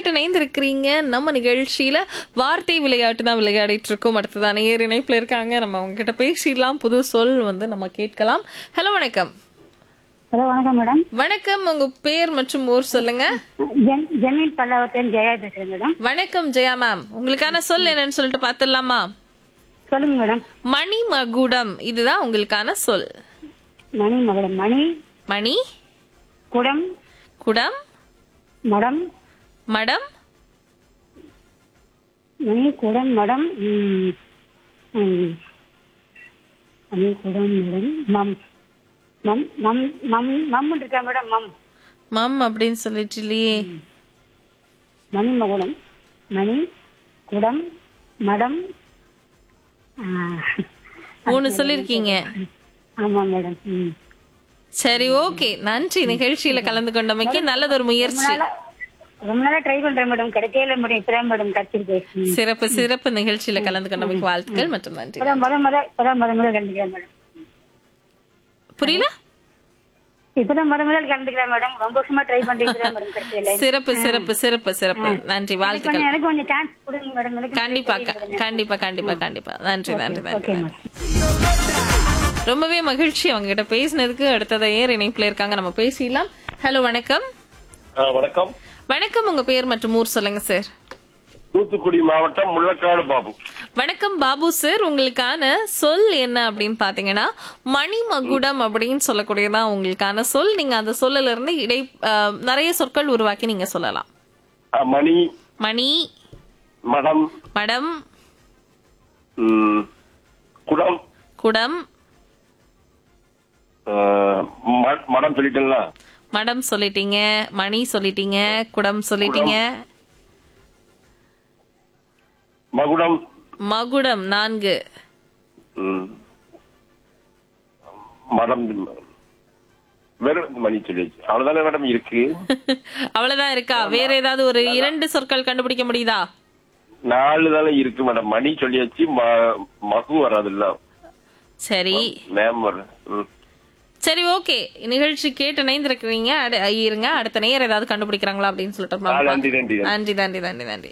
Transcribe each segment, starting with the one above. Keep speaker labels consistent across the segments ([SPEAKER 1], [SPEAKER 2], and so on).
[SPEAKER 1] கேட்டு இணைந்திருக்கிறீங்க நம்ம நிகழ்ச்சியில வார்த்தை விளையாட்டு தான் விளையாடிட்டு இருக்கோம் அடுத்ததான் நேர் இணைப்புல இருக்காங்க நம்ம அவங்க கிட்ட பேசிடலாம் புது சொல் வந்து நம்ம கேட்கலாம் ஹலோ வணக்கம்
[SPEAKER 2] ஹலோ வணக்கம் மேடம்
[SPEAKER 1] வணக்கம் உங்க பேர் மற்றும் ஊர் சொல்லுங்க
[SPEAKER 2] ஜென் ஜெமீன் பல்லாவத்தன் ஜெயா பேசுறேன் மேடம்
[SPEAKER 1] வணக்கம் ஜெயா மேம் உங்களுக்கான சொல் என்னன்னு சொல்லிட்டு பாத்துடலாமா
[SPEAKER 2] சொல்லுங்க மேடம்
[SPEAKER 1] மணிமகுடம் இதுதான் உங்களுக்கான சொல்
[SPEAKER 2] மணி மகளம் மணி
[SPEAKER 1] மணி
[SPEAKER 2] குடம்
[SPEAKER 1] குடம்
[SPEAKER 2] மடம்
[SPEAKER 1] மடம்
[SPEAKER 2] மணி குடம் மடம் ம், ம். மணி குடம் மடம் மம் மம் மம் மம் மம் இருக்கா மேடம் மம்
[SPEAKER 1] மம் அப்படின்னு சொல்லிட்டு இல்லையே
[SPEAKER 2] மணி மகுடம் மணி குடம் மடம் ஆ,
[SPEAKER 1] மூணு சொல்லிருக்கீங்க
[SPEAKER 2] ஆமா மேடம் ம்
[SPEAKER 1] சரி ஓகே நன்றி நிகழ்ச்சியில கலந்து கொண்டமைக்கு நல்லதொரு முயற்சி
[SPEAKER 2] நாளா- ரொம்ப நாளா ட்ரை பண்றேன் மேடம் கிடைக்கவே இல்லை மேடம் இப்பதான் மேடம் கிடைச்சிருக்கு ம்.
[SPEAKER 1] சிறப்பு சிறப்பு நிகழ்ச்சியில கலந்து கொண்டமைக்கு வாழ்த்துக்கள் மற்றும் நன்றி
[SPEAKER 2] இப்பதான் முத முத இப்பதான் முத முதல் கண்டுக்கிறேன் மேடம்
[SPEAKER 1] புரியல
[SPEAKER 2] இப்பதான் முத முதல் கண்டுக்கிறேன் மேடம் ரொம்ப வருஷமா ட்ரை பண்ணிட்டு மேடம் கிடைக்கல
[SPEAKER 1] சிறப்பு சிறப்பு சிறப்பு சிறப்பு நன்றி வாழ்த்துக்கள்
[SPEAKER 2] கொஞ்சம் எனக்கு கொஞ்சம் சான்ஸ் கொடுங்க மேடம் எனக்கு
[SPEAKER 1] கண்டிப்பா க- கண்டிப்பா கண்டிப்பா கண்டிப்பா நன்றி நன்றி நன்றி
[SPEAKER 2] ஓகே
[SPEAKER 1] நன்றி.
[SPEAKER 2] மேடம்
[SPEAKER 1] ரொம்பவே மகிழ்ச்சி அவங்க கிட்ட பேசினதுக்கு அடுத்ததை ஏர் இணைப்புல இருக்காங்க நம்ம பேசிடலாம் ஹலோ வணக்கம்
[SPEAKER 3] ஆ, வணக்கம்
[SPEAKER 1] வணக்கம் உங்க பேர் மற்றும் ஊர் சொல்லுங்க சார்
[SPEAKER 3] தூத்துக்குடி மாவட்டம் முள்ளக்காடு பாபு
[SPEAKER 1] வணக்கம் பாபு சார் உங்களுக்கான சொல் என்ன அப்படின்னு பாத்தீங்கன்னா மணிமகுடம் அப்படின்னு சொல்லக்கூடியதான் உங்களுக்கான சொல் நீங்க அந்த சொல்லல இருந்து இடை அஹ், நிறைய சொற்கள் உருவாக்கி நீங்க சொல்லலாம்
[SPEAKER 3] ஆ, மணி
[SPEAKER 1] மணி
[SPEAKER 3] மடம்
[SPEAKER 1] மடம்
[SPEAKER 3] ம், குடம்
[SPEAKER 1] குடம்
[SPEAKER 3] ஆ, ம- மடம் சொல்லிட்டேங்களா
[SPEAKER 1] மடம் சொல்லிட்டீங்க மணி சொல்லிட்டீங்க குடம் சொல்லிட்டீங்க
[SPEAKER 3] மகுடம்
[SPEAKER 1] மகுடம் நான்கு
[SPEAKER 3] ம், மடம் வெறும் மணி சொல்லிச்சு அவ்வளவுதானே மேடம் இருக்கு
[SPEAKER 1] அவ்வளவுதான் இருக்கா வேற ஏதாவது ஒரு இரண்டு சொற்கள் கண்டுபிடிக்க முடியுதா
[SPEAKER 3] நாலு தானே இருக்கு மேடம் மணி சொல்லியாச்சு ம- மகு வராதுல்ல
[SPEAKER 1] சரி
[SPEAKER 3] நேம் வரும் ம்.
[SPEAKER 1] சரி ஓகே நிகழ்ச்சி கேட்டு இணைந்திருக்கிறீங்க அடு- இருங்க அடுத்த நேரம் ஏதாவது கண்டுபிடிக்கிறாங்களா அப்படின்னு சொல்லிட்டு
[SPEAKER 3] ஆ,
[SPEAKER 1] நம்ம
[SPEAKER 3] நன்றி நன்றி
[SPEAKER 1] நன்றி நன்றி நன்றி நன்றி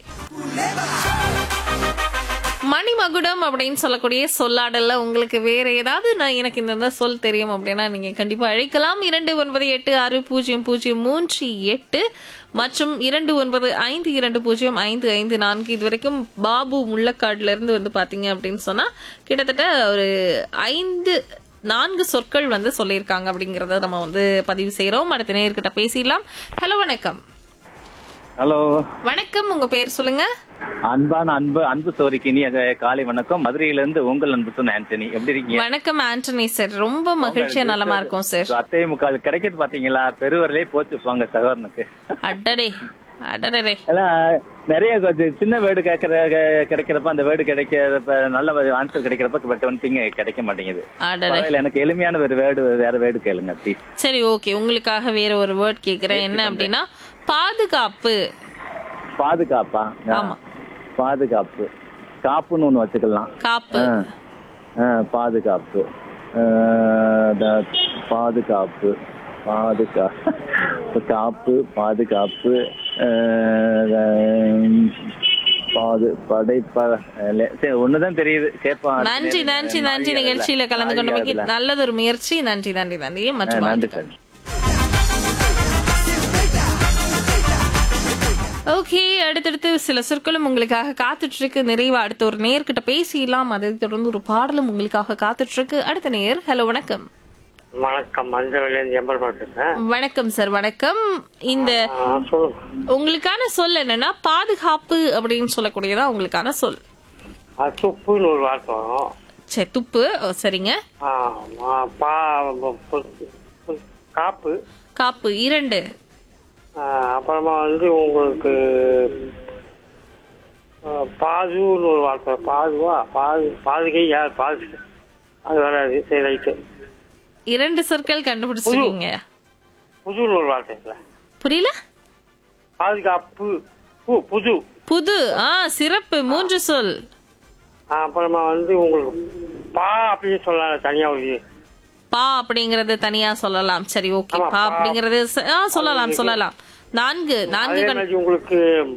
[SPEAKER 1] மணிமகுடம் அப்படின்னு சொல்லக்கூடிய சொல்லாடல்ல உங்களுக்கு வேற ஏதாவது நான் எனக்கு இந்த இந்த சொல் தெரியும் அப்படின்னா நீங்க கண்டிப்பா அழைக்கலாம் இரண்டு ஒன்பது எட்டு ஆறு பூஜ்ஜியம் பூஜ்ஜியம் மூன்று எட்டு மற்றும் இரண்டு ஒன்பது ஐந்து இரண்டு பூஜ்ஜியம் ஐந்து ஐந்து நான்கு இது வரைக்கும் பாபு முள்ளக்காடுல இருந்து வந்து பாத்தீங்க அப்படின்னு சொன்னா கிட்டத்தட்ட ஒரு ஐந்து நான்கு சொற்கள் வந்து சொல்லியிருக்காங்க அப்படிங்கறத நம்ம வந்து பதிவு செய்யறோம் அடுத்த நேர்கிட்ட பேசிடலாம் ஹலோ வணக்கம்
[SPEAKER 4] ஹலோ
[SPEAKER 1] வணக்கம் உங்க பேர் சொல்லுங்க
[SPEAKER 4] அன்பான அன்பு அன்பு சோரிக்கு இனி காலை வணக்கம் மதுரையில இருந்து உங்கள் அன்பு சொன்ன ஆண்டனி எப்படி இருக்கீங்க
[SPEAKER 1] வணக்கம் ஆண்டனி சார் ரொம்ப மகிழ்ச்சியா நலமா இருக்கும் சார்
[SPEAKER 4] அத்தை முக்கால் கிடைக்கிறது பாத்தீங்களா பெருவரலே போச்சு போங்க சகோதரனுக்கு
[SPEAKER 1] அடடே அடடே
[SPEAKER 4] எல்லாம் நிறைய கொஞ்சம் சின்ன வேர்டு கேட்கற கிடைக்கிறப்ப அந்த வேர்டு கிடைக்கிறப்ப நல்ல ஆன்சர் கிடைக்கிறப்ப பட் ஒன் திங் கிடைக்க மாட்டேங்குது
[SPEAKER 1] அடடே
[SPEAKER 4] பரவாயில்ல எனக்கு எளிமையான ஒரு வேர்டு வேற வேர்டு கேளுங்க ப்ளீஸ்
[SPEAKER 1] சரி ஓகே உங்களுக்காக வேற ஒரு வேர்ட் கேக்குறேன் என்ன அப்படின்னா பாதுகாப்பு
[SPEAKER 4] பாதுகாப்பா
[SPEAKER 1] ஆமா.
[SPEAKER 4] பாதுகாப்பு காப்புன்னு ஒண்ணு வச்சுக்கலாம்
[SPEAKER 1] காப்பு
[SPEAKER 4] ஆ. ஆ, பாதுகாப்பு ஆ, த- பாதுகாப்பு பாதுகா காப்பு பாதுகாப்பு ஆ, த- பாது படைப்ப இல்ல, சரி ஒண்ணுதான் தெரியுது கேப்பா
[SPEAKER 1] நன்றி நன்றி நன்றி நிகழ்ச்சியில கலந்து கொண்டமைக்கு நல்லதொரு முயற்சி நன்றி நன்றி நன்றி மற்றும்
[SPEAKER 4] நன்றி
[SPEAKER 1] வாழ்த்துக்கள்.
[SPEAKER 4] சார்
[SPEAKER 1] ஓகே அடுத்தடுத்து சில சொற்களும் உங்களுக்காக காத்துட்டு இருக்கு நிறைவா அடுத்த ஒரு நேர்கிட்ட பேசிடலாம் அதை தொடர்ந்து ஒரு பாடலும் உங்களுக்காக காத்துட்டு இருக்கு அடுத்த நேர் ஹலோ வணக்கம்
[SPEAKER 5] வணக்கம் மஞ்சள்லேருந்து எம்பல் பேசுறேன்
[SPEAKER 1] வணக்கம் சார் வணக்கம் இந்த
[SPEAKER 5] ஆ, சொல்லுங்க
[SPEAKER 1] உங்களுக்கான சொல் என்னன்னா பாதுகாப்பு அப்படின்னு சொல்லக்கூடியதா உங்களுக்கான சொல்
[SPEAKER 5] அது துப்புன்னு ஒரு வார்த்தை வரும்
[SPEAKER 1] சரி துப்பு ஓ, சரிங்க
[SPEAKER 5] ஆ, ஆ, பா பு- பு- காப்பு
[SPEAKER 1] காப்பு இரண்டு
[SPEAKER 5] ஆ, அப்புறமா வந்து உங்களுக்கு ஆ, பாதுன்னு ஒரு வார்த்தை வரும். பாதுவா பாது பாதுகை யார் பாது அது வராது சரி ரைட்டு
[SPEAKER 1] இரண்டு சொற்கள் கண்டுபிடிச்சிருக்கீங்க
[SPEAKER 5] புதுன்னு ஒரு வார்த்தை இருக்குல்ல
[SPEAKER 1] புரியல
[SPEAKER 5] பாதுகாப்பு பு புது
[SPEAKER 1] புது ஆ சிறப்பு மூன்று சொல்
[SPEAKER 5] ஆ, அப்புறமா வந்து உங்களுக்கு பா அப்படின்னு சொல்லலாம் தனியா ஒரு
[SPEAKER 1] பா அப்படிங்கறது தனியா சொல்லலாம் சரி ஓகே
[SPEAKER 5] ஆமா,
[SPEAKER 1] பா
[SPEAKER 5] பா.
[SPEAKER 1] அப்படிங்கறது ச- ஆ, சொல்லலாம் சொல்லலாம் நான்கு நான்கு
[SPEAKER 5] அதே
[SPEAKER 1] கண்-
[SPEAKER 5] மாதிரி உங்களுக்கு